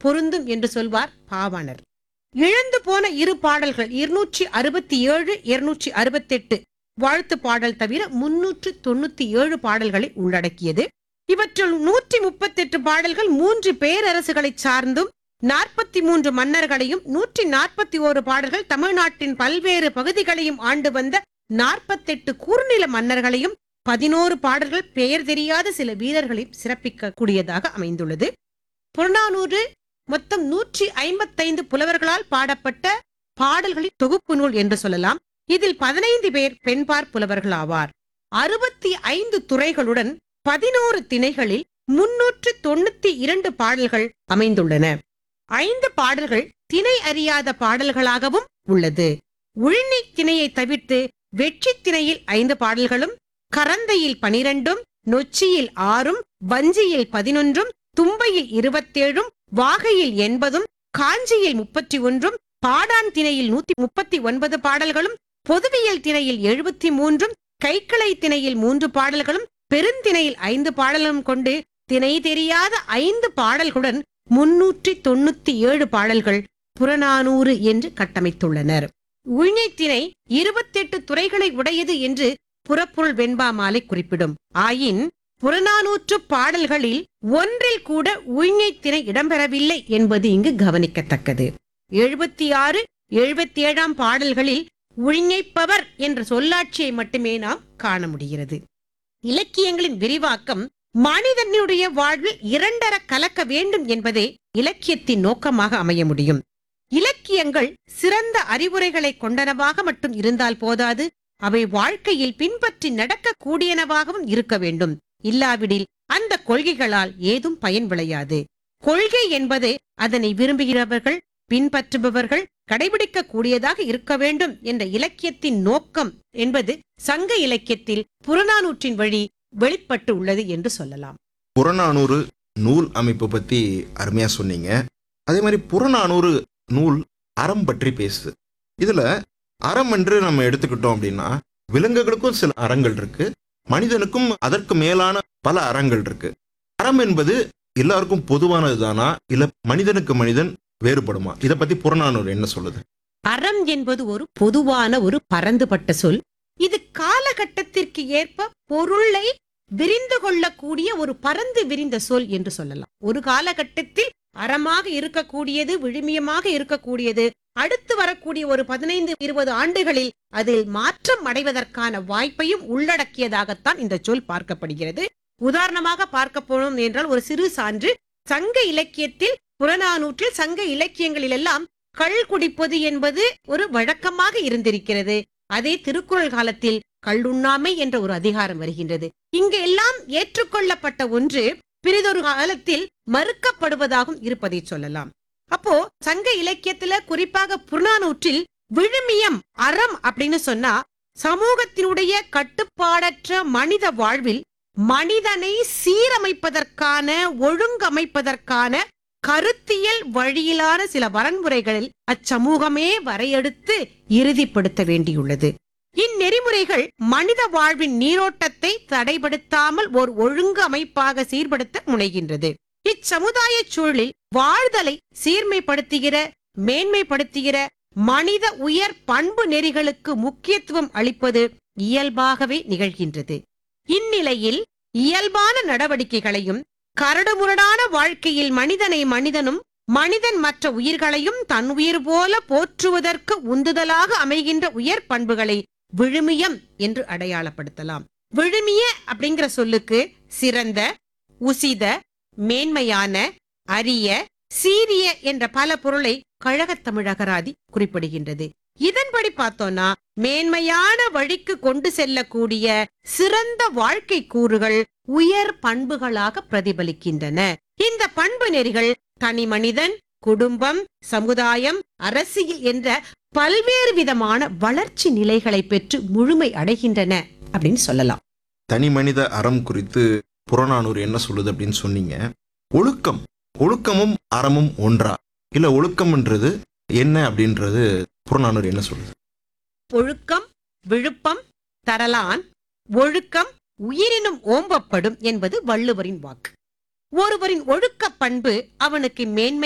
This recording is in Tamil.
பொருந்தும் என்று சொல்வார் பாவாணர் இழந்து போன இரு பாடல்கள் இருநூற்றி அறுபத்தி ஏழு இருநூற்றி அறுபத்தெட்டு வாழ்த்து பாடல் தவிர முன்னூற்று தொண்ணூத்தி ஏழு பாடல்களை உள்ளடக்கியது இவற்றுள் நூற்றி முப்பத்தெட்டு பாடல்கள் மூன்று பேரரசுகளை சார்ந்தும் நாற்பத்தி மூன்று மன்னர்களையும் நூற்றி நாற்பத்தி ஓரு பாடல்கள் தமிழ்நாட்டின் பல்வேறு பகுதிகளையும் ஆண்டு வந்த நாற்பத்தெட்டு குறுநில மன்னர்களையும் பதினோரு பாடல்கள் பெயர் தெரியாத சில வீரர்களையும் சிறப்பிக்க கூடியதாக அமைந்துள்ளது புறநானூறு மொத்தம் நூற்றி ஐம்பத்தைந்து புலவர்களால் பாடப்பட்ட பாடல்களின் தொகுப்பு நூல் என்று சொல்லலாம் இதில் பதினைந்து பேர் பெண்பார் புலவர்கள் ஆவார் அறுபத்தி ஐந்து துறைகளுடன் பதினோரு திணைகளில் முன்னூற்று தொண்ணூத்தி இரண்டு பாடல்கள் அமைந்துள்ளன ஐந்து பாடல்கள் திணை அறியாத பாடல்களாகவும் உள்ளது உழினி திணையை தவிர்த்து வெற்றி திணையில் ஐந்து பாடல்களும் கரந்தையில் பனிரெண்டும் நொச்சியில் ஆறும் வஞ்சியில் பதினொன்றும் தும்பையில் இருபத்தேழும் வாகையில் எண்பதும் காஞ்சியில் முப்பத்தி ஒன்றும் பாடான் திணையில் நூத்தி முப்பத்தி ஒன்பது பாடல்களும் பொதுவியல் திணையில் எழுபத்தி மூன்றும் கைக்கிளை திணையில் மூன்று பாடல்களும் பெருந்திணையில் ஐந்து பாடலும் கொண்டு திணை தெரியாத ஐந்து பாடல்களுடன் முன்னூற்றி தொண்ணூத்தி ஏழு பாடல்கள் புறநானூறு என்று கட்டமைத்துள்ளனர் உழிஞைத்திணை இருபத்தெட்டு துறைகளை உடையது என்று புறப்பொருள் வெண்பா மாலை குறிப்பிடும் ஆயின் புறநானூற்று பாடல்களில் ஒன்றில் கூட உழிஞைத்திணை இடம்பெறவில்லை என்பது இங்கு கவனிக்கத்தக்கது எழுபத்தி ஆறு எழுபத்தி ஏழாம் பாடல்களில் உழிஞைப்பவர் என்ற சொல்லாட்சியை மட்டுமே நாம் காண முடிகிறது இலக்கியங்களின் விரிவாக்கம் மனிதனுடைய வாழ்வில் இரண்டர கலக்க வேண்டும் என்பதே இலக்கியத்தின் நோக்கமாக அமைய முடியும் இலக்கியங்கள் சிறந்த அறிவுரைகளை கொண்டனவாக மட்டும் இருந்தால் போதாது அவை வாழ்க்கையில் பின்பற்றி நடக்க கூடியனவாகவும் இருக்க வேண்டும் இல்லாவிடில் அந்த கொள்கைகளால் ஏதும் பயன் விளையாது கொள்கை என்பது அதனை விரும்புகிறவர்கள் பின்பற்றுபவர்கள் கடைபிடிக்க கூடியதாக இருக்க வேண்டும் என்ற இலக்கியத்தின் நோக்கம் என்பது சங்க இலக்கியத்தில் புறநானூற்றின் வழி வெளிப்பட்டு உள்ளது என்று சொல்லலாம் புறநானூறு நூல் அமைப்பு பத்தி அருமையா சொன்னீங்க அதே மாதிரி புறநானூறு நூல் அறம் பற்றி பேசுது இதுல அறம் என்று நம்ம எடுத்துக்கிட்டோம் அப்படின்னா விலங்குகளுக்கும் சில அறங்கள் இருக்கு மனிதனுக்கும் அதற்கு மேலான பல அறங்கள் இருக்கு அறம் என்பது எல்லாருக்கும் பொதுவானதுதானா இல்ல மனிதனுக்கு மனிதன் வேறுபடுமா இத பத்தி புறநானூறு என்ன சொல்லுது அறம் என்பது ஒரு பொதுவான ஒரு பரந்துபட்ட சொல் இது காலகட்டத்திற்கு ஏற்ப பொருளை விரிந்து கொள்ளக்கூடிய ஒரு பரந்து விரிந்த சொல் என்று சொல்லலாம் ஒரு காலகட்டத்தில் அறமாக இருக்கக்கூடியது விழுமியமாக இருக்கக்கூடியது அடுத்து வரக்கூடிய ஒரு பதினைந்து இருபது ஆண்டுகளில் அதில் மாற்றம் அடைவதற்கான வாய்ப்பையும் உள்ளடக்கியதாகத்தான் இந்த சொல் பார்க்கப்படுகிறது உதாரணமாக பார்க்க போனோம் என்றால் ஒரு சிறு சான்று சங்க இலக்கியத்தில் புறநானூற்றில் சங்க இலக்கியங்களில் எல்லாம் கள் குடிப்பது என்பது ஒரு வழக்கமாக இருந்திருக்கிறது அதே திருக்குறள் காலத்தில் கள்ளுண்ணாமை என்ற ஒரு அதிகாரம் வருகின்றது இங்கு எல்லாம் ஏற்றுக்கொள்ளப்பட்ட ஒன்று பிறிதொரு காலத்தில் மறுக்கப்படுவதாகவும் இருப்பதை சொல்லலாம் அப்போ சங்க இலக்கியத்துல குறிப்பாக புறநானூற்றில் விழுமியம் அறம் அப்படின்னு சொன்னா சமூகத்தினுடைய கட்டுப்பாடற்ற மனித வாழ்வில் மனிதனை சீரமைப்பதற்கான ஒழுங்கமைப்பதற்கான கருத்தியல் வழியிலான சில வரன்முறைகளில் அச்சமூகமே வரையெடுத்து இறுதிப்படுத்த வேண்டியுள்ளது இந்நெறிமுறைகள் மனித வாழ்வின் நீரோட்டத்தை தடைபடுத்தாமல் ஓர் ஒழுங்கு அமைப்பாக சீர்படுத்த முனைகின்றது இச்சமுதாய சூழலில் வாழ்தலை சீர்மைப்படுத்துகிற மேன்மைப்படுத்துகிற மனித உயர் பண்பு நெறிகளுக்கு முக்கியத்துவம் அளிப்பது இயல்பாகவே நிகழ்கின்றது இந்நிலையில் இயல்பான நடவடிக்கைகளையும் கரடுமுரடான வாழ்க்கையில் மனிதனை மனிதனும் மனிதன் மற்ற உயிர்களையும் தன் உயிர் போல போற்றுவதற்கு உந்துதலாக அமைகின்ற உயர் பண்புகளை விழுமியம் என்று அடையாளப்படுத்தலாம் விழுமிய அப்படிங்கிற சொல்லுக்கு சிறந்த உசித மேன்மையான அரிய சீரிய என்ற பல பொருளை கழகத் தமிழகராதி குறிப்பிடுகின்றது இதன்படி பார்த்தோம்னா மேன்மையான வழிக்கு கொண்டு செல்லக்கூடிய சிறந்த வாழ்க்கை கூறுகள் உயர் பண்புகளாக பிரதிபலிக்கின்றன இந்த பண்பு நெறிகள் தனி மனிதன் குடும்பம் சமுதாயம் அரசியல் என்ற பல்வேறு விதமான வளர்ச்சி நிலைகளை பெற்று முழுமை அடைகின்றன அப்படின்னு சொல்லலாம் தனி மனித அறம் குறித்து புறநானூறு என்ன சொல்லுது அப்படின்னு சொன்னீங்க ஒழுக்கம் ஒழுக்கமும் அறமும் ஒன்றா இல்ல ஒழுக்கம்ன்றது என்ன அப்படின்றது புறநானூறு என்ன சொல்லுது ஒழுக்கம் விழுப்பம் தரலான் ஒழுக்கம் உயிரினும் ஓம்பப்படும் என்பது வள்ளுவரின் வாக்கு ஒருவரின் ஒழுக்க பண்பு அவனுக்கு மேன்மை